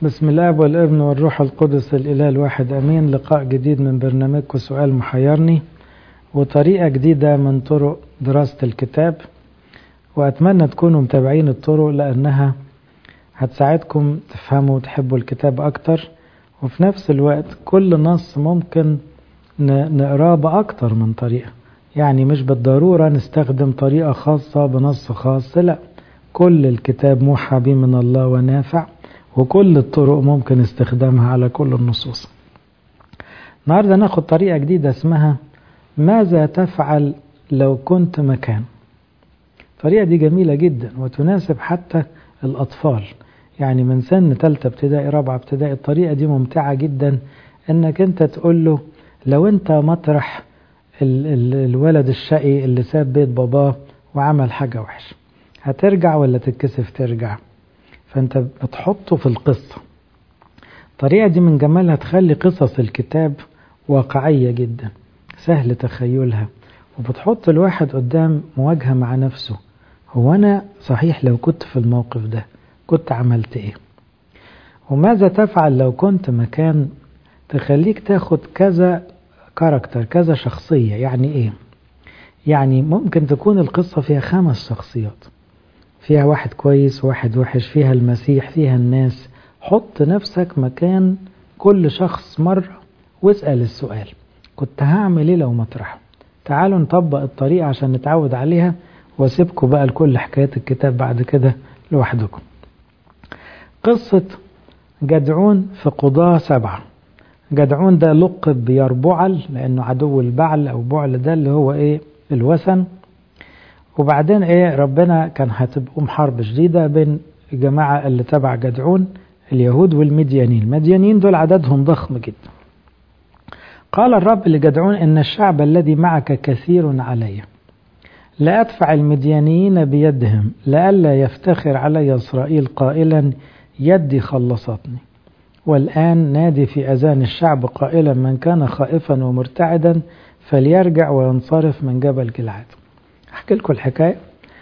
بسم الله والابن والروح القدس الإله الواحد أمين لقاء جديد من برنامجكم سؤال محيرني وطريقة جديدة من طرق دراسة الكتاب وأتمنى تكونوا متابعين الطرق لأنها هتساعدكم تفهموا وتحبوا الكتاب أكتر وفي نفس الوقت كل نص ممكن نقراه بأكتر من طريقة يعني مش بالضرورة نستخدم طريقة خاصة بنص خاص لا كل الكتاب موحى به من الله ونافع وكل الطرق ممكن استخدامها على كل النصوص النهاردة ناخد طريقة جديدة اسمها ماذا تفعل لو كنت مكان الطريقة دي جميلة جدا وتناسب حتى الأطفال يعني من سن تالتة ابتدائي رابعة ابتدائي الطريقة دي ممتعة جدا انك انت تقول له لو انت مطرح ال ال الولد الشقي اللي ساب بيت باباه وعمل حاجة وحشة هترجع ولا تتكسف ترجع فانت بتحطه في القصة الطريقة دي من جمالها تخلي قصص الكتاب واقعية جدا سهل تخيلها وبتحط الواحد قدام مواجهة مع نفسه هو أنا صحيح لو كنت في الموقف ده كنت عملت إيه وماذا تفعل لو كنت مكان تخليك تاخد كذا كاركتر كذا شخصية يعني إيه يعني ممكن تكون القصة فيها خمس شخصيات فيها واحد كويس وواحد وحش فيها المسيح فيها الناس حط نفسك مكان كل شخص مرة واسأل السؤال كنت هعمل ايه لو مطرحه تعالوا نطبق الطريقة عشان نتعود عليها واسيبكم بقى لكل حكايات الكتاب بعد كده لوحدكم قصة جدعون في قضاة سبعة جدعون ده لقب بيربعل لأنه عدو البعل أو بعل ده اللي هو إيه الوثن وبعدين إيه ربنا كان هتبقوا حرب شديدة بين الجماعة اللي تبع جدعون اليهود والمديانين المديانين دول عددهم ضخم جدا قال الرب لجدعون إن الشعب الذي معك كثير علي لا أدفع المديانيين بيدهم لئلا يفتخر علي إسرائيل قائلا يدي خلصتني والآن نادي في أذان الشعب قائلا من كان خائفا ومرتعدا فليرجع وينصرف من جبل جلعاد أحكي لكم الحكاية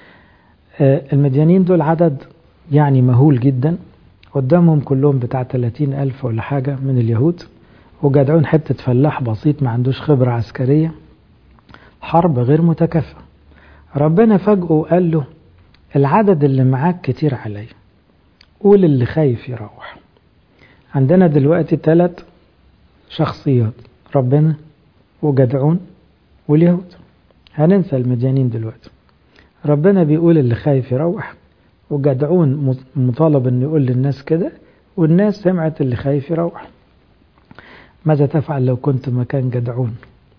المديانين دول عدد يعني مهول جدا قدامهم كلهم بتاع 30 ألف ولا حاجة من اليهود وجدعون حتة فلاح بسيط ما عندوش خبرة عسكرية حرب غير متكافئة ربنا فجأه قال له العدد اللي معاك كتير عليا قول اللي خايف يروح عندنا دلوقتي ثلاث شخصيات ربنا وجدعون واليهود هننسى المديانين دلوقتي ربنا بيقول اللي خايف يروح وجدعون مطالب انه يقول للناس كده والناس سمعت اللي خايف يروح ماذا تفعل لو كنت مكان جدعون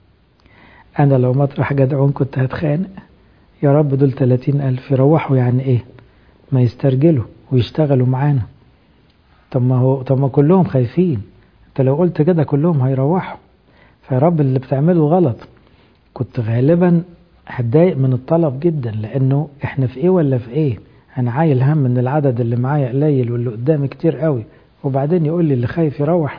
أنا لو مطرح جدعون كنت هتخانق يا رب دول تلاتين ألف يروحوا يعني إيه ما يسترجلوا ويشتغلوا معانا طب ما هو طب ما كلهم خايفين انت لو قلت كده كلهم هيروحوا فيا رب اللي بتعمله غلط كنت غالبا هتضايق من الطلب جدا لانه احنا في ايه ولا في ايه انا عايل هم ان العدد اللي معايا قليل واللي قدامي كتير قوي وبعدين يقول لي اللي خايف يروح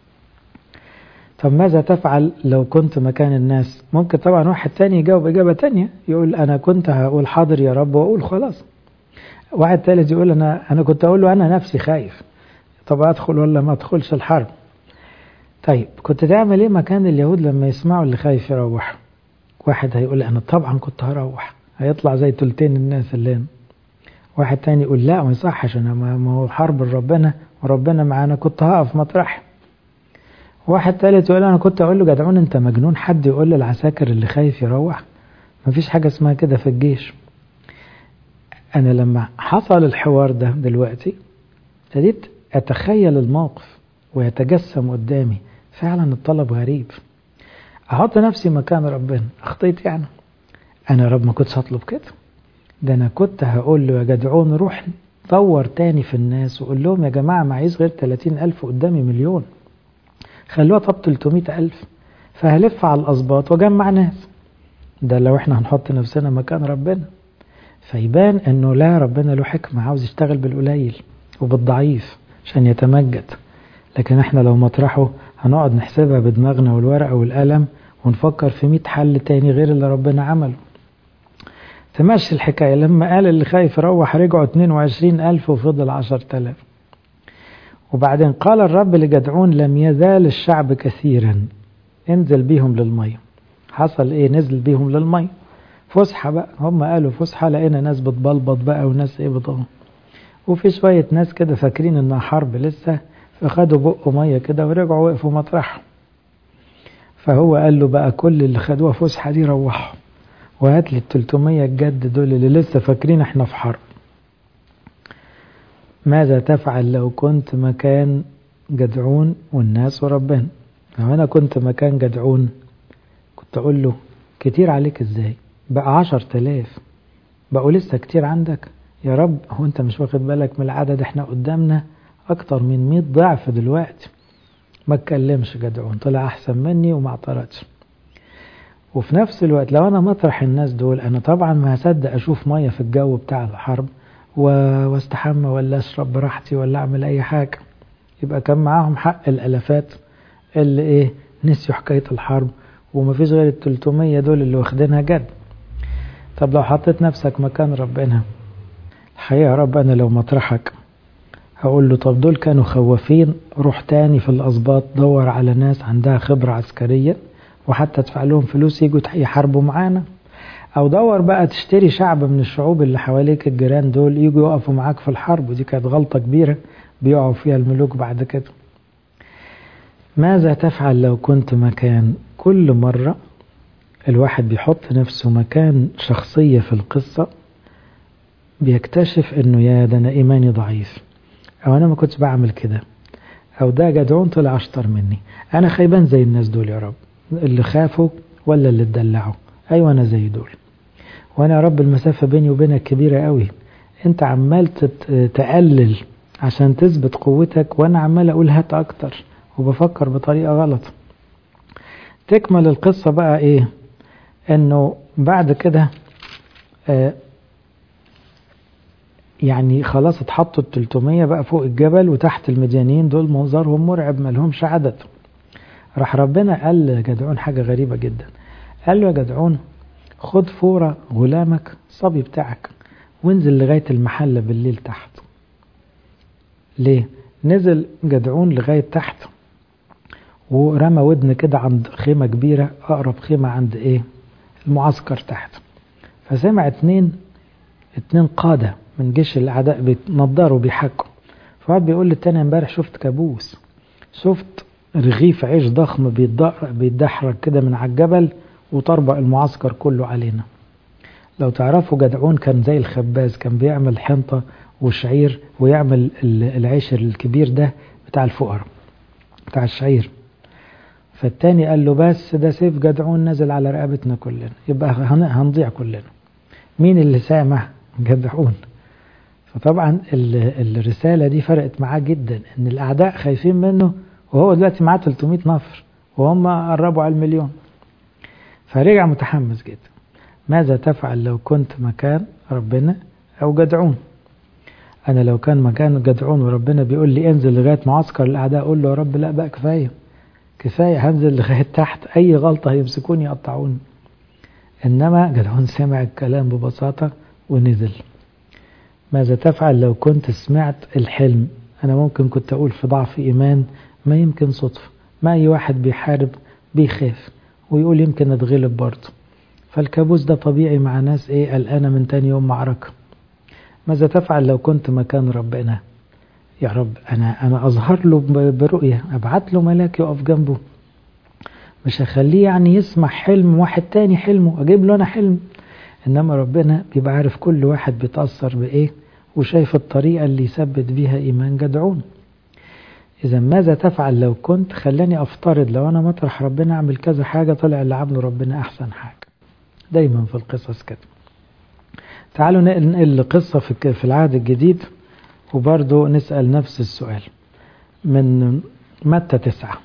طب ماذا تفعل لو كنت مكان الناس ممكن طبعا واحد تاني يجاوب إجابة تانية يقول أنا كنت هقول حاضر يا رب وأقول خلاص واحد تالت يقول أنا أنا كنت أقول له أنا نفسي خايف طب أدخل ولا ما أدخلش الحرب طيب كنت تعمل إيه مكان اليهود لما يسمعوا اللي خايف يروح واحد هيقول أنا طبعا كنت هروح هيطلع زي تلتين الناس اللي هنا واحد تاني يقول لا ما يصحش أنا ما هو حرب ربنا وربنا معانا كنت هقف مطرحي واحد تالت يقول انا كنت اقول له جدعون انت مجنون حد يقول للعساكر اللي خايف يروح مفيش حاجه اسمها كده في الجيش انا لما حصل الحوار ده دلوقتي ابتديت اتخيل الموقف ويتجسم قدامي فعلا الطلب غريب احط نفسي مكان ربنا اخطيت يعني انا رب ما كنتش هطلب كده ده انا كنت هقول له يا جدعون روح دور تاني في الناس وقول لهم يا جماعه معيش غير 30 ألف قدامي مليون خلوها طب 300 ألف فهلف على الأسباط وجمع ناس ده لو احنا هنحط نفسنا مكان ربنا فيبان انه لا ربنا له حكمة عاوز يشتغل بالقليل وبالضعيف عشان يتمجد لكن احنا لو مطرحه هنقعد نحسبها بدماغنا والورقة والقلم ونفكر في 100 حل تاني غير اللي ربنا عمله تمشي الحكاية لما قال اللي خايف يروح رجعوا 22 ألف وفضل 10 آلاف وبعدين قال الرب لجدعون لم يزال الشعب كثيرا انزل بيهم للمية حصل ايه نزل بيهم للمية فسحة بقى هم قالوا فسحة لقينا ناس بتبلبط بقى وناس ايه بتغم وفي شوية ناس كده فاكرين انها حرب لسه فخدوا بقوا مية كده ورجعوا وقفوا مطرحهم فهو قال له بقى كل اللي خدوها فسحة دي روحوا وهات لي ال 300 الجد دول اللي لسه فاكرين احنا في حرب ماذا تفعل لو كنت مكان جدعون والناس وربنا لو انا كنت مكان جدعون كنت اقول له كتير عليك ازاي بقى عشر تلاف بقوا لسه كتير عندك يا رب هو انت مش واخد بالك من العدد احنا قدامنا اكتر من 100 ضعف دلوقتي ما اتكلمش جدعون طلع احسن مني وما اعترضش وفي نفس الوقت لو انا مطرح الناس دول انا طبعا ما هصدق اشوف ميه في الجو بتاع الحرب واستحمى ولا اشرب براحتي ولا اعمل اي حاجه يبقى كان معاهم حق الالافات اللي ايه نسيوا حكايه الحرب ومفيش غير ال 300 دول اللي واخدينها جد طب لو حطيت نفسك مكان ربنا الحقيقه يا رب انا لو مطرحك هقول له طب دول كانوا خوافين روح تاني في الاسباط دور على ناس عندها خبره عسكريه وحتى تدفع لهم فلوس يجوا يحاربوا معانا او دور بقى تشتري شعب من الشعوب اللي حواليك الجيران دول يجوا يقفوا معاك في الحرب ودي كانت غلطة كبيرة بيقعوا فيها الملوك بعد كده ماذا تفعل لو كنت مكان كل مرة الواحد بيحط نفسه مكان شخصية في القصة بيكتشف انه يا ده انا ايماني ضعيف او انا ما كنتش بعمل كده او ده جدعون طلع اشطر مني انا خيبان زي الناس دول يا رب اللي خافوا ولا اللي اتدلعوا ايوه انا زي دول وانا يا رب المسافة بيني وبينك كبيرة قوي انت عمال تقلل عشان تثبت قوتك وانا عمال اقول هات اكتر وبفكر بطريقة غلط تكمل القصة بقى ايه انه بعد كده آه يعني خلاص اتحطوا ال 300 بقى فوق الجبل وتحت المديانين دول منظرهم مرعب ملهمش عدد راح ربنا قال لجدعون حاجة غريبة جدا قال له يا جدعون خد فورة غلامك الصبي بتاعك وانزل لغاية المحلة بالليل تحت ليه نزل جدعون لغاية تحت ورمى ودن كده عند خيمة كبيرة أقرب خيمة عند إيه المعسكر تحت فسمع اتنين اتنين قادة من جيش الأعداء بيتنضروا بيحكوا فواحد بيقول للتاني امبارح شفت كابوس شفت رغيف عيش ضخم بيتدحرج كده من على الجبل وطربق المعسكر كله علينا لو تعرفوا جدعون كان زي الخباز كان بيعمل حنطة وشعير ويعمل العيش الكبير ده بتاع الفقراء بتاع الشعير فالتاني قال له بس ده سيف جدعون نزل على رقبتنا كلنا يبقى هنضيع كلنا مين اللي سامع جدعون فطبعا الرسالة دي فرقت معاه جدا ان الاعداء خايفين منه وهو دلوقتي معاه 300 نفر وهم قربوا على المليون فرجع متحمس جدا ماذا تفعل لو كنت مكان ربنا او جدعون انا لو كان مكان جدعون وربنا بيقول لي انزل لغايه معسكر الاعداء اقول له يا رب لا بقى كفايه كفايه هنزل لغايه تحت اي غلطه هيمسكوني يقطعوني انما جدعون سمع الكلام ببساطه ونزل ماذا تفعل لو كنت سمعت الحلم انا ممكن كنت اقول في ضعف ايمان ما يمكن صدفه ما اي واحد بيحارب بيخاف ويقول يمكن اتغلب برضه فالكابوس ده طبيعي مع ناس ايه قلقانه من تاني يوم معركه ماذا تفعل لو كنت مكان ربنا يا رب انا انا اظهر له برؤيه ابعت له ملاك يقف جنبه مش هخليه يعني يسمع حلم واحد تاني حلمه اجيب له انا حلم انما ربنا بيبقى عارف كل واحد بيتاثر بايه وشايف الطريقه اللي يثبت بيها ايمان جدعون إذا ماذا تفعل لو كنت خلاني أفترض لو أنا مطرح ربنا أعمل كذا حاجة طلع اللي عمله ربنا أحسن حاجة دايما في القصص كده تعالوا ننقل قصة في العهد الجديد وبرضه نسأل نفس السؤال من متى تسعة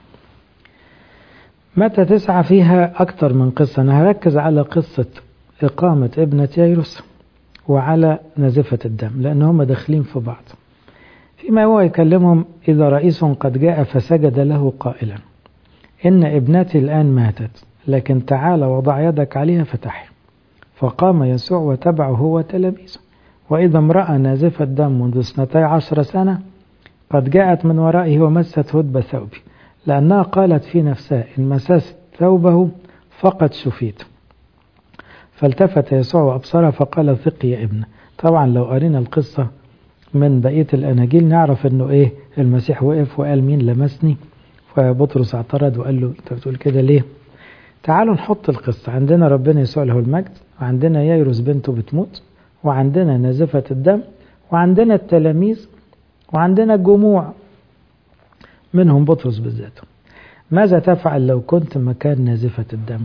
متى تسعة فيها أكتر من قصة أنا هركز على قصة إقامة ابنة ييروس وعلى نزفة الدم لأن هم داخلين في بعض فيما هو يكلمهم إذا رئيس قد جاء فسجد له قائلا إن ابنتي الآن ماتت لكن تعال وضع يدك عليها فتحي فقام يسوع وتبعه هو تلاميذه وإذا امرأة نازفة دم منذ اثنتي عشر سنة قد جاءت من ورائه ومست هدب ثوبي لأنها قالت في نفسها إن مسست ثوبه فقد شفيت فالتفت يسوع وأبصرها فقال ثقي يا ابن طبعا لو قرينا القصة من بقية الأناجيل نعرف أنه إيه المسيح وقف وقال مين لمسني فبطرس اعترض وقال له أنت بتقول كده ليه تعالوا نحط القصة عندنا ربنا يسوع له المجد وعندنا ييروس بنته بتموت وعندنا نازفة الدم وعندنا التلاميذ وعندنا الجموع منهم بطرس بالذات ماذا تفعل لو كنت مكان نازفة الدم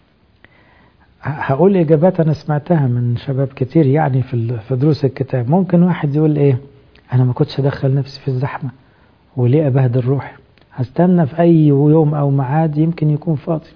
هقول إجابات أنا سمعتها من شباب كتير يعني في دروس الكتاب ممكن واحد يقول إيه أنا ما كنتش أدخل نفسي في الزحمة وليه أبهدل روحي هستنى في أي يوم أو معاد يمكن يكون فاضي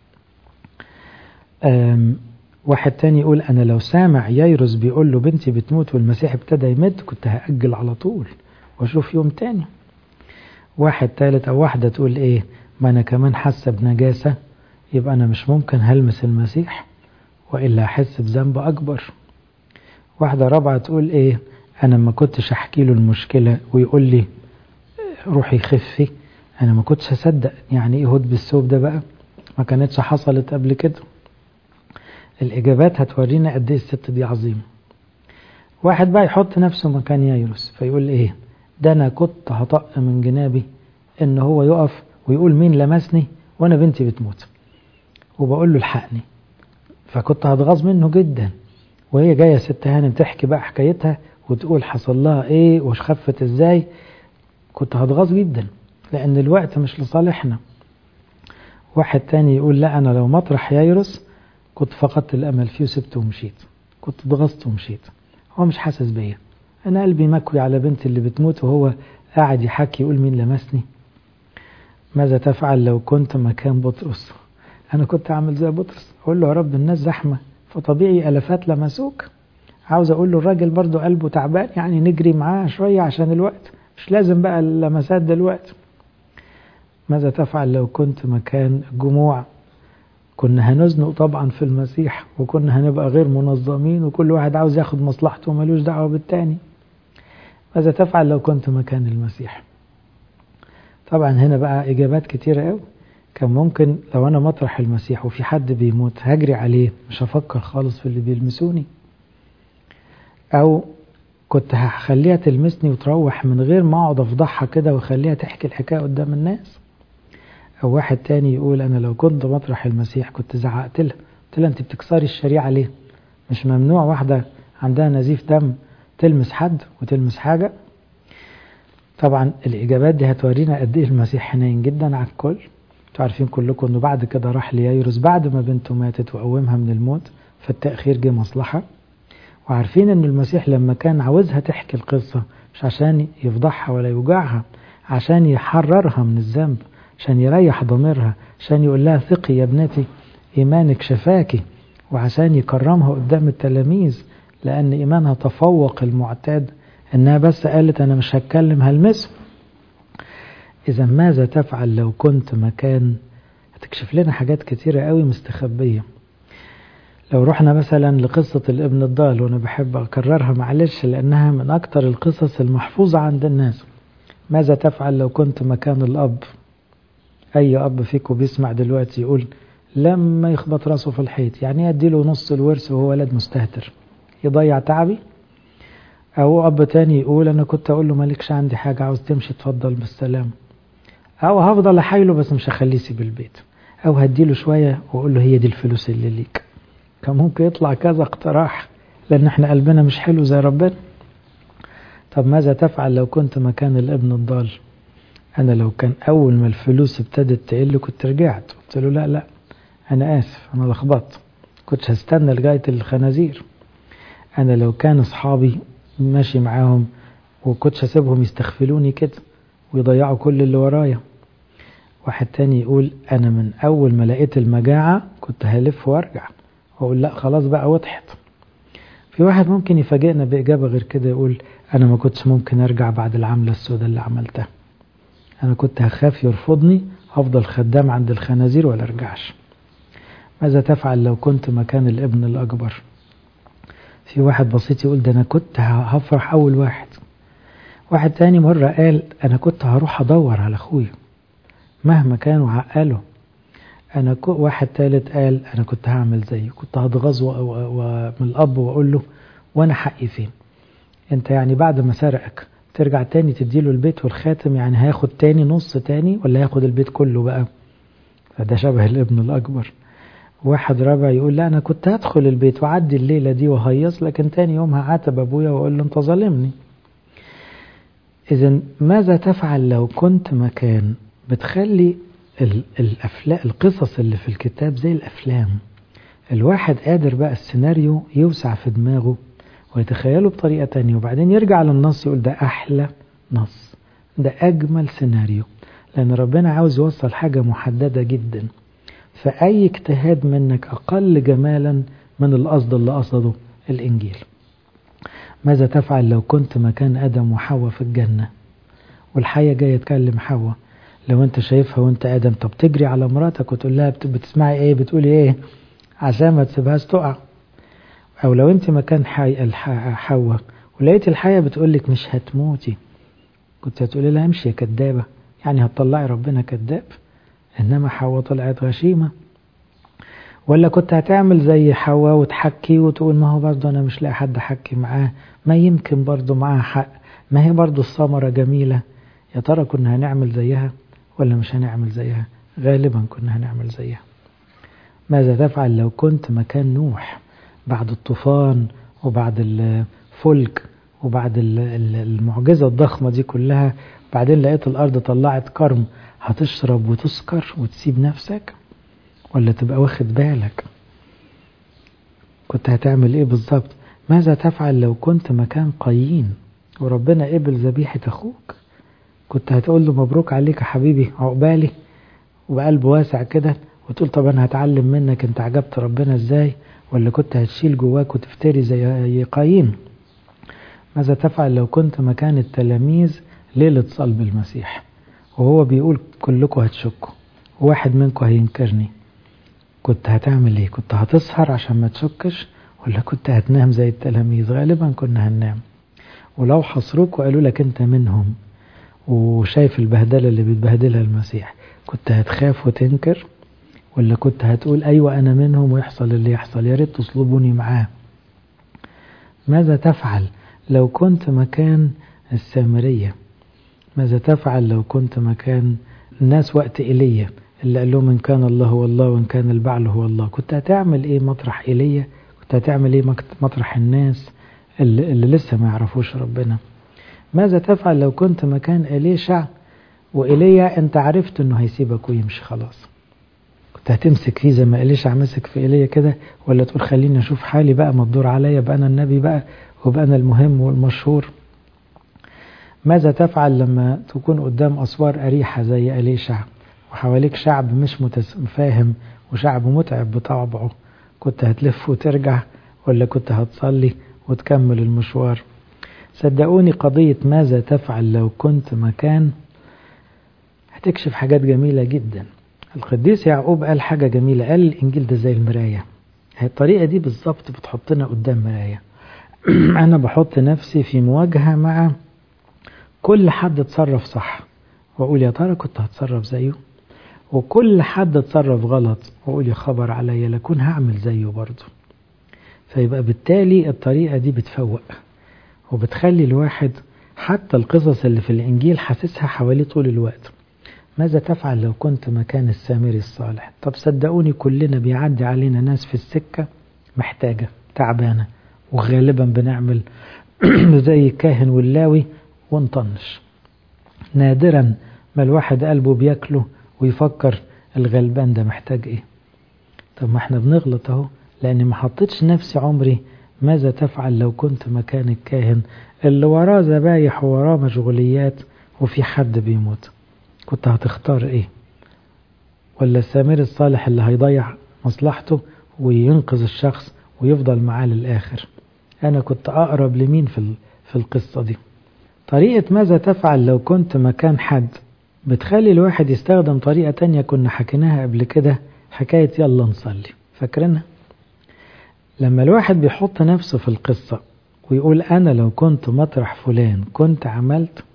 واحد تاني يقول أنا لو سامع ييروس بيقول له بنتي بتموت والمسيح ابتدى يمد كنت هأجل على طول وأشوف يوم تاني واحد تالت أو واحدة تقول إيه ما أنا كمان حاسة بنجاسة يبقى أنا مش ممكن هلمس المسيح وإلا أحس بذنب أكبر واحدة رابعة تقول إيه أنا ما كنتش أحكي له المشكلة ويقول لي روحي خفي أنا ما كنتش أصدق يعني إيه هود بالثوب ده بقى ما كانتش حصلت قبل كده الإجابات هتورينا قد إيه الست دي عظيمة واحد بقى يحط نفسه مكان ييروس فيقول إيه ده أنا كنت هطق من جنابي إن هو يقف ويقول مين لمسني وأنا بنتي بتموت وبقول له الحقني فكنت هتغاظ منه جدا وهي جاية ست هانم تحكي بقى حكايتها وتقول حصل لها ايه وخفت ازاي كنت هتغاظ جدا لان الوقت مش لصالحنا واحد تاني يقول لا انا لو مطرح ييروس كنت فقدت الامل فيه وسبته ومشيت كنت اتغصت ومشيت هو مش حاسس بيا انا قلبي مكوي على بنتي اللي بتموت وهو قاعد يحكي يقول مين لمسني ماذا تفعل لو كنت مكان بطرس انا كنت اعمل زي بطرس اقول له يا رب الناس زحمه فطبيعي الافات لمسوك عاوز اقول له الراجل برضو قلبه تعبان يعني نجري معاه شويه عشان الوقت مش لازم بقى اللمسات دلوقتي ماذا تفعل لو كنت مكان جموع كنا هنزنق طبعا في المسيح وكنا هنبقى غير منظمين وكل واحد عاوز ياخد مصلحته وملوش دعوه بالتاني ماذا تفعل لو كنت مكان المسيح طبعا هنا بقى اجابات كتيره قوي كان ممكن لو أنا مطرح المسيح وفي حد بيموت هجري عليه مش هفكر خالص في اللي بيلمسوني أو كنت هخليها تلمسني وتروح من غير ما أقعد أفضحها كده وأخليها تحكي الحكاية قدام الناس أو واحد تاني يقول أنا لو كنت مطرح المسيح كنت زعقت لها قلت لها أنت بتكسري الشريعة ليه؟ مش ممنوع واحدة عندها نزيف دم تلمس حد وتلمس حاجة طبعا الإجابات دي هتورينا قد إيه المسيح حنين جدا على الكل انتوا عارفين كلكم انه بعد كده راح لييروس بعد ما بنته ماتت وقومها من الموت فالتأخير جه مصلحة وعارفين ان المسيح لما كان عاوزها تحكي القصة مش عشان يفضحها ولا يوجعها عشان يحررها من الذنب عشان يريح ضميرها عشان يقول لها ثقي يا ابنتي ايمانك شفاكي وعشان يكرمها قدام التلاميذ لان ايمانها تفوق المعتاد انها بس قالت انا مش هتكلم هلمسه إذا ماذا تفعل لو كنت مكان هتكشف لنا حاجات كتيرة قوي مستخبية لو رحنا مثلا لقصة الابن الضال وأنا بحب أكررها معلش لأنها من أكتر القصص المحفوظة عند الناس ماذا تفعل لو كنت مكان الأب أي أب فيكم بيسمع دلوقتي يقول لما يخبط راسه في الحيط يعني يديله نص الورث وهو ولد مستهتر يضيع تعبي أو أب تاني يقول أنا كنت أقول له مالكش عندي حاجة عاوز تمشي اتفضل بالسلام أو هفضل أحايله بس مش هخليه يسيب البيت أو هديله شوية وأقول له هي دي الفلوس اللي ليك كان ممكن يطلع كذا اقتراح لأن احنا قلبنا مش حلو زي ربنا طب ماذا تفعل لو كنت مكان الابن الضال أنا لو كان أول ما الفلوس ابتدت تقل كنت رجعت قلت له لا لا أنا آسف أنا لخبطت كنتش هستنى لغاية الخنازير أنا لو كان أصحابي ماشي معاهم وكنتش هسيبهم يستغفلوني كده ويضيعوا كل اللي ورايا واحد تاني يقول أنا من أول ما لقيت المجاعة كنت هلف وارجع وأقول لا خلاص بقى وضحت في واحد ممكن يفاجئنا بإجابة غير كده يقول أنا ما كنتش ممكن أرجع بعد العملة السوداء اللي عملتها أنا كنت هخاف يرفضني هفضل خدام عند الخنازير ولا أرجعش ماذا تفعل لو كنت مكان الابن الأكبر في واحد بسيط يقول ده أنا كنت هفرح أول واحد واحد تاني مرة قال أنا كنت هروح أدور على أخويا مهما كانوا عقله أنا ك... واحد تالت قال أنا كنت هعمل زيه كنت هتغاظ و... و... من الأب وأقول له وأنا حقي فين أنت يعني بعد ما سرقك ترجع تاني تديله البيت والخاتم يعني هياخد تاني نص تاني ولا هياخد البيت كله بقى فده شبه الابن الأكبر واحد رابع يقول لا أنا كنت هدخل البيت وأعدي الليلة دي وهيص لكن تاني يوم هعاتب أبويا وأقول له أنت ظالمني إذا ماذا تفعل لو كنت مكان بتخلي الأفلام القصص اللي في الكتاب زي الأفلام الواحد قادر بقى السيناريو يوسع في دماغه ويتخيله بطريقة تانية وبعدين يرجع للنص يقول ده أحلى نص ده أجمل سيناريو لأن ربنا عاوز يوصل حاجة محددة جدا فأي اجتهاد منك أقل جمالا من القصد اللي قصده الإنجيل ماذا تفعل لو كنت مكان آدم وحواء في الجنة والحية جاية تكلم حواء لو انت شايفها وانت آدم طب تجري على مراتك وتقول لها بتسمعي ايه بتقولي ايه عشان ما تسيبهاش تقع او لو انت مكان حي حواء ولقيت الحية بتقول لك مش هتموتي كنت هتقولي لها امشي يا كدابة يعني هتطلعي ربنا كذاب انما حواء طلعت غشيمة ولا كنت هتعمل زي حواء وتحكي وتقول ما هو برضه انا مش لاقي حد احكي معاه ما يمكن برضه معاها حق ما هي برضه الثمرة جميلة يا ترى كنا هنعمل زيها ولا مش هنعمل زيها غالبا كنا هنعمل زيها ماذا تفعل لو كنت مكان نوح بعد الطوفان وبعد الفلك وبعد المعجزة الضخمة دي كلها بعدين لقيت الأرض طلعت كرم هتشرب وتسكر وتسيب نفسك ولا تبقى واخد بالك كنت هتعمل ايه بالظبط ماذا تفعل لو كنت مكان قايين وربنا قبل ذبيحة أخوك كنت هتقول له مبروك عليك يا حبيبي عقبالي وبقلب واسع كده وتقول طب أنا هتعلم منك أنت عجبت ربنا إزاي ولا كنت هتشيل جواك وتفتري زي قايين ماذا تفعل لو كنت مكان التلاميذ ليلة صلب المسيح وهو بيقول كلكم هتشكوا وواحد منكم هينكرني كنت هتعمل ايه كنت هتسهر عشان ما تشكش ولا كنت هتنام زي التلاميذ غالبا كنا هننام ولو حصروك وقالوا لك انت منهم وشايف البهدلة اللي بيتبهدلها المسيح كنت هتخاف وتنكر ولا كنت هتقول أيوة أنا منهم ويحصل اللي يحصل يا ريت تصلبوني معاه ماذا تفعل لو كنت مكان السامرية ماذا تفعل لو كنت مكان الناس وقت إيليا اللي قال لهم إن كان الله هو الله وإن كان البعل هو الله كنت هتعمل إيه مطرح إيليا كنت هتعمل إيه مطرح الناس اللي, اللي لسه ما يعرفوش ربنا ماذا تفعل لو كنت مكان إليشع وإيليا أنت عرفت أنه هيسيبك ويمشي خلاص كنت هتمسك فيه زي ما إليشع مسك في إيليا كده ولا تقول خليني أشوف حالي بقى ما تدور عليا بقى أنا النبي بقى وبقى أنا المهم والمشهور ماذا تفعل لما تكون قدام أسوار أريحة زي أليشع وحواليك شعب مش متفاهم وشعب متعب بطبعه كنت هتلف وترجع ولا كنت هتصلي وتكمل المشوار صدقوني قضية ماذا تفعل لو كنت مكان هتكشف حاجات جميلة جدا القديس يعقوب قال حاجة جميلة قال الإنجيل ده زي المراية هي الطريقة دي بالظبط بتحطنا قدام مراية أنا بحط نفسي في مواجهة مع كل حد اتصرف صح وأقول يا ترى كنت هتصرف زيه وكل حد اتصرف غلط وأقول يا خبر عليا لكون هعمل زيه برضه فيبقى بالتالي الطريقة دي بتفوق وبتخلي الواحد حتى القصص اللي في الإنجيل حاسسها حواليه طول الوقت ماذا تفعل لو كنت مكان السامري الصالح طب صدقوني كلنا بيعدي علينا ناس في السكة محتاجة تعبانة وغالبا بنعمل زي الكاهن واللاوي ونطنش نادرا ما الواحد قلبه بياكله ويفكر الغلبان ده محتاج ايه طب ما احنا بنغلط اهو لاني ما حطيتش نفسي عمري ماذا تفعل لو كنت مكان الكاهن اللي وراه ذبايح ووراه مشغوليات وفي حد بيموت كنت هتختار ايه ولا السامر الصالح اللي هيضيع مصلحته وينقذ الشخص ويفضل معاه للآخر أنا كنت أقرب لمين في في القصة دي طريقة ماذا تفعل لو كنت مكان حد بتخلي الواحد يستخدم طريقة تانية كنا حكيناها قبل كده حكاية يلا نصلي فاكرينها لما الواحد بيحط نفسه في القصة ويقول أنا لو كنت مطرح فلان كنت عملت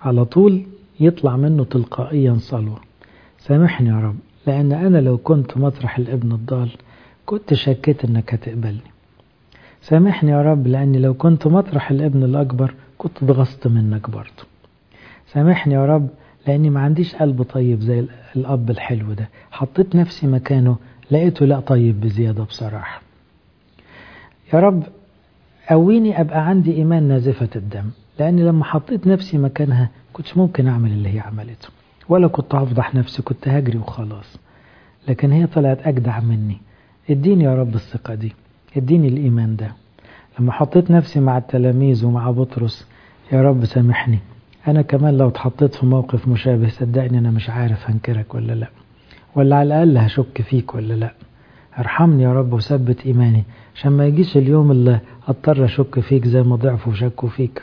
على طول يطلع منه تلقائيا صلوة سامحني يا رب لأن أنا لو كنت مطرح الابن الضال كنت شكيت أنك هتقبلني سامحني يا رب لأني لو كنت مطرح الابن الأكبر كنت اتغصت منك برضه سامحني يا رب لأني ما عنديش قلب طيب زي الأب الحلو ده حطيت نفسي مكانه لقيته لا طيب بزيادة بصراحة يا رب قويني أبقى عندي إيمان نازفة الدم لأني لما حطيت نفسي مكانها كنتش ممكن أعمل اللي هي عملته ولا كنت هفضح نفسي كنت هجري وخلاص لكن هي طلعت أجدع مني اديني يا رب الثقة دي اديني الإيمان ده لما حطيت نفسي مع التلاميذ ومع بطرس يا رب سامحني أنا كمان لو اتحطيت في موقف مشابه صدقني أنا مش عارف هنكرك ولا لأ ولا على الأقل هشك فيك ولا لأ ارحمني يا رب وثبت إيماني عشان ما يجيش اليوم اللي اضطر أشك فيك زي ما ضعفوا وشكوا فيك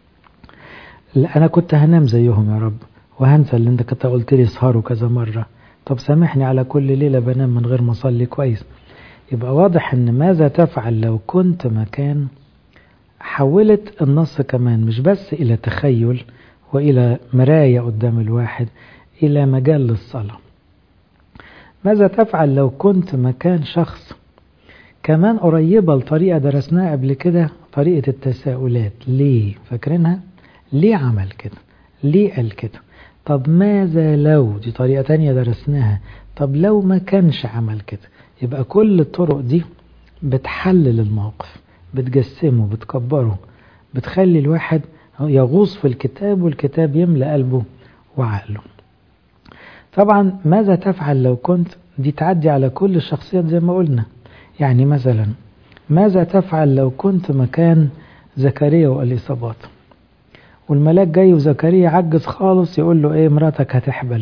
لا أنا كنت هنام زيهم يا رب وهنسى اللي أنت كنت قلت لي اسهروا كذا مرة طب سامحني على كل ليلة بنام من غير ما أصلي كويس يبقى واضح أن ماذا تفعل لو كنت مكان حولت النص كمان مش بس إلى تخيل وإلى مراية قدام الواحد إلى مجال للصلاة ماذا تفعل لو كنت مكان شخص كمان قريبة لطريقة درسناها قبل كده طريقة التساؤلات ليه فاكرينها ليه عمل كده ليه قال كده طب ماذا لو دي طريقة تانية درسناها طب لو ما كانش عمل كده يبقى كل الطرق دي بتحلل الموقف بتجسمه بتكبره بتخلي الواحد يغوص في الكتاب والكتاب يملأ قلبه وعقله طبعا ماذا تفعل لو كنت دي تعدي على كل الشخصيات زي ما قلنا يعني مثلا ماذا تفعل لو كنت مكان زكريا والإصابات والملاك جاي وزكريا عجز خالص يقول له ايه مراتك هتحبل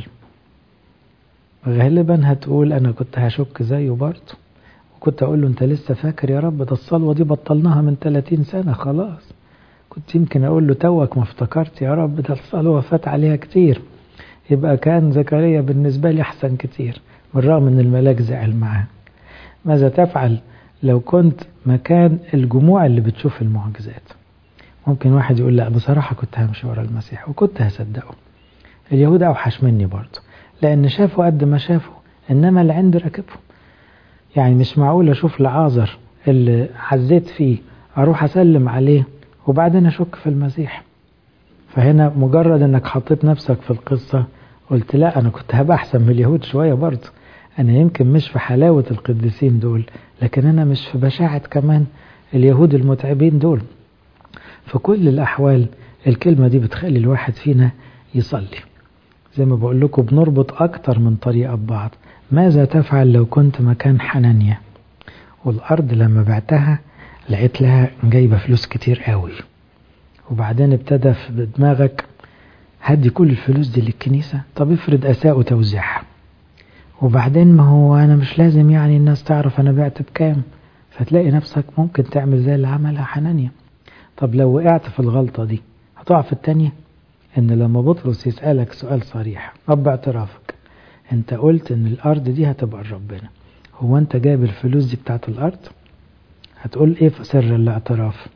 غالبا هتقول انا كنت هشك زيه برضه وكنت اقول له انت لسه فاكر يا رب ده الصلوه دي بطلناها من 30 سنه خلاص كنت يمكن اقول له توك ما افتكرت يا رب ده الصلوه فات عليها كتير يبقى كان زكريا بالنسبه لي احسن كتير بالرغم ان الملاك زعل معاه ماذا تفعل لو كنت مكان الجموع اللي بتشوف المعجزات ممكن واحد يقول لا بصراحة كنت همشي ورا المسيح وكنت هصدقه اليهود أوحش مني برضه لأن شافوا قد ما شافوا إنما اللي عندي راكبهم يعني مش معقول أشوف لعازر اللي حزيت فيه أروح أسلم عليه وبعدين أشك في المسيح فهنا مجرد إنك حطيت نفسك في القصة قلت لا أنا كنت هبقى أحسن من اليهود شوية برضه أنا يمكن مش في حلاوة القديسين دول لكن أنا مش في بشاعة كمان اليهود المتعبين دول في كل الأحوال الكلمة دي بتخلي الواحد فينا يصلي زي ما بقول لكم بنربط أكتر من طريقة ببعض ماذا تفعل لو كنت مكان حنانيا والأرض لما بعتها لقيت لها جايبة فلوس كتير قوي وبعدين ابتدى في دماغك هدي كل الفلوس دي للكنيسة طب افرض أساء توزيعها وبعدين ما هو أنا مش لازم يعني الناس تعرف أنا بعت بكام فتلاقي نفسك ممكن تعمل زي اللي عملها حنانيا طب لو وقعت في الغلطة دي هتقع في التانية ان لما بطرس يسألك سؤال صريح رب اعترافك انت قلت ان الارض دي هتبقى ربنا هو انت جايب الفلوس دي بتاعت الارض هتقول ايه في سر الاعتراف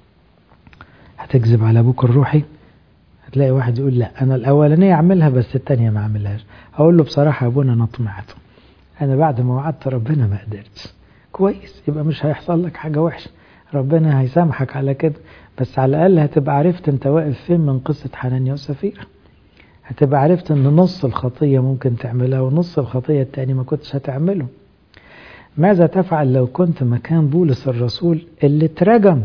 هتكذب على ابوك الروحي هتلاقي واحد يقول لا انا الاولانيه اعملها بس التانية ما اعملهاش هقول له بصراحه يا ابونا انا طمعت انا بعد ما وعدت ربنا ما قدرتش كويس يبقى مش هيحصل لك حاجه وحشه ربنا هيسامحك على كده بس على الأقل هتبقى عرفت أنت واقف فين من قصة حنانيا وسفيرة هتبقى عرفت أن نص الخطية ممكن تعملها ونص الخطية التاني ما كنتش هتعمله ماذا تفعل لو كنت مكان بولس الرسول اللي اترجم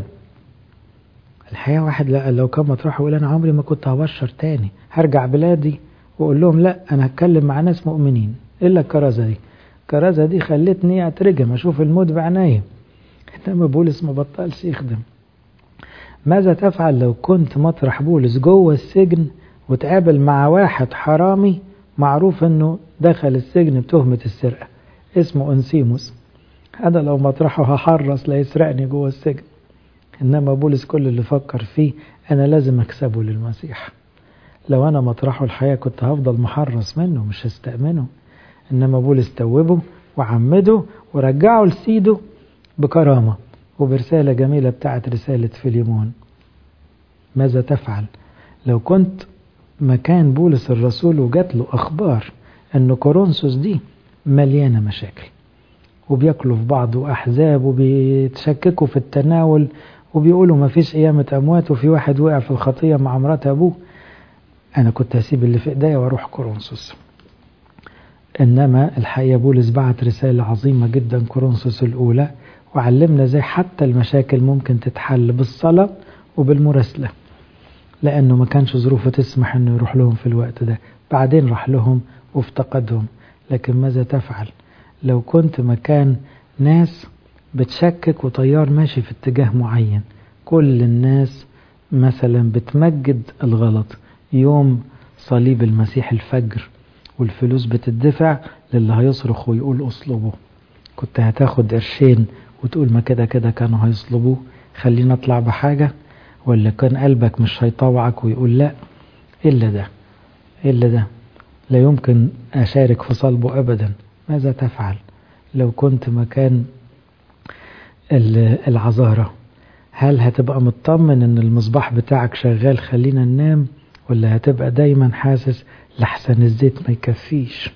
الحقيقة واحد لا لو كان مطرح يقول أنا عمري ما كنت هبشر تاني هرجع بلادي وأقول لهم لا أنا هتكلم مع ناس مؤمنين إلا الكرازة دي الكرازة دي خلتني أترجم أشوف الموت بعناية إنما بولس ما بطلش يخدم ماذا تفعل لو كنت مطرح بولس جوه السجن وتقابل مع واحد حرامي معروف انه دخل السجن بتهمة السرقة اسمه انسيموس هذا لو مطرحه هحرص لا يسرقني جوه السجن انما بولس كل اللي فكر فيه انا لازم اكسبه للمسيح لو انا مطرحه الحياة كنت هفضل محرص منه مش هستأمنه انما بولس توبه وعمده ورجعه لسيده بكرامة وبرسالة جميلة بتاعت رسالة فيليمون ماذا تفعل لو كنت مكان بولس الرسول وجات له أخبار أن كورنثوس دي مليانة مشاكل وبياكلوا في بعض وأحزاب وبيتشككوا في التناول وبيقولوا ما فيش قيامة أموات وفي واحد وقع في الخطية مع مرات أبوه أنا كنت هسيب اللي في إيديا وأروح كورنثوس إنما الحقيقة بولس بعت رسالة عظيمة جدا كورنثوس الأولى وعلمنا زي حتى المشاكل ممكن تتحل بالصلاة وبالمراسلة لأنه ما كانش ظروفه تسمح أنه يروح لهم في الوقت ده بعدين راح لهم وافتقدهم لكن ماذا تفعل لو كنت مكان ناس بتشكك وطيار ماشي في اتجاه معين كل الناس مثلا بتمجد الغلط يوم صليب المسيح الفجر والفلوس بتدفع للي هيصرخ ويقول اصلبه كنت هتاخد قرشين وتقول ما كده كده كانوا هيصلبوه خلينا اطلع بحاجة ولا كان قلبك مش هيطوعك ويقول لا إلا ده إلا ده لا يمكن أشارك في صلبه أبدا ماذا تفعل لو كنت مكان العذارة هل هتبقى مطمن ان المصباح بتاعك شغال خلينا ننام ولا هتبقى دايما حاسس لحسن الزيت ما يكفيش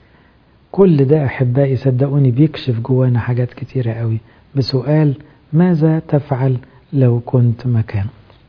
كل ده احبائي صدقوني بيكشف جوانا حاجات كتيرة قوي بسؤال ماذا تفعل لو كنت مكان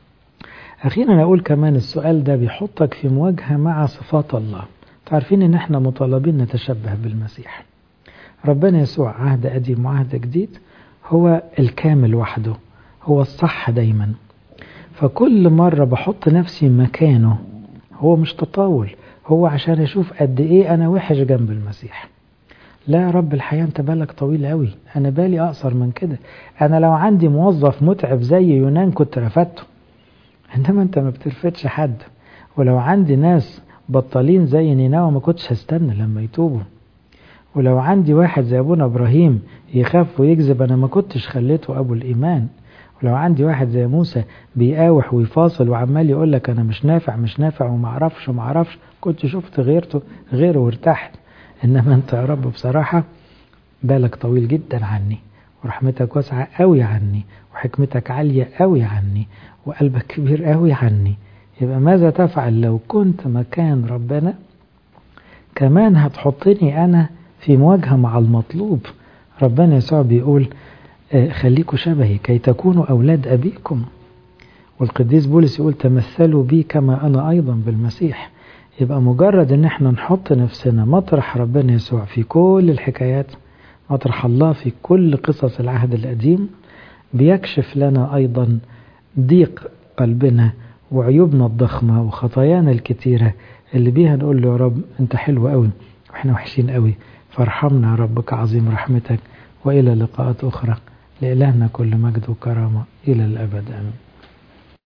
أخيرا أقول كمان السؤال ده بيحطك في مواجهة مع صفات الله تعرفين إن إحنا مطالبين نتشبه بالمسيح ربنا يسوع عهد قديم وعهد جديد هو الكامل وحده هو الصح دايما فكل مرة بحط نفسي مكانه هو مش تطاول هو عشان أشوف قد إيه أنا وحش جنب المسيح لا يا رب الحياة أنت بالك طويل قوي أنا بالي أقصر من كده أنا لو عندي موظف متعب زي يونان كنت رفدته إنما أنت ما بترفدش حد ولو عندي ناس بطالين زي نينوى ما كنتش هستنى لما يتوبوا ولو عندي واحد زي أبونا إبراهيم يخاف ويكذب أنا ما كنتش خليته أبو الإيمان ولو عندي واحد زي موسى بيقاوح ويفاصل وعمال يقول لك أنا مش نافع مش نافع وما أعرفش وما أعرفش كنت شفت غيرته غيره وارتحت إنما أنت يا رب بصراحة بالك طويل جدا عني ورحمتك واسعة قوي عني وحكمتك عالية قوي عني وقلبك كبير قوي عني يبقى ماذا تفعل لو كنت مكان ربنا كمان هتحطني أنا في مواجهة مع المطلوب ربنا يسوع بيقول خليكوا شبهي كي تكونوا أولاد أبيكم والقديس بولس يقول تمثلوا بي كما أنا أيضا بالمسيح يبقى مجرد ان احنا نحط نفسنا مطرح ربنا يسوع في كل الحكايات مطرح الله في كل قصص العهد القديم بيكشف لنا أيضا ضيق قلبنا وعيوبنا الضخمة وخطايانا الكتيرة اللي بيها نقول له يا رب انت حلو قوي واحنا وحشين قوي فارحمنا يا رب كعظيم رحمتك وإلى لقاءات أخرى لإلهنا كل مجد وكرامة إلى الأبد آمين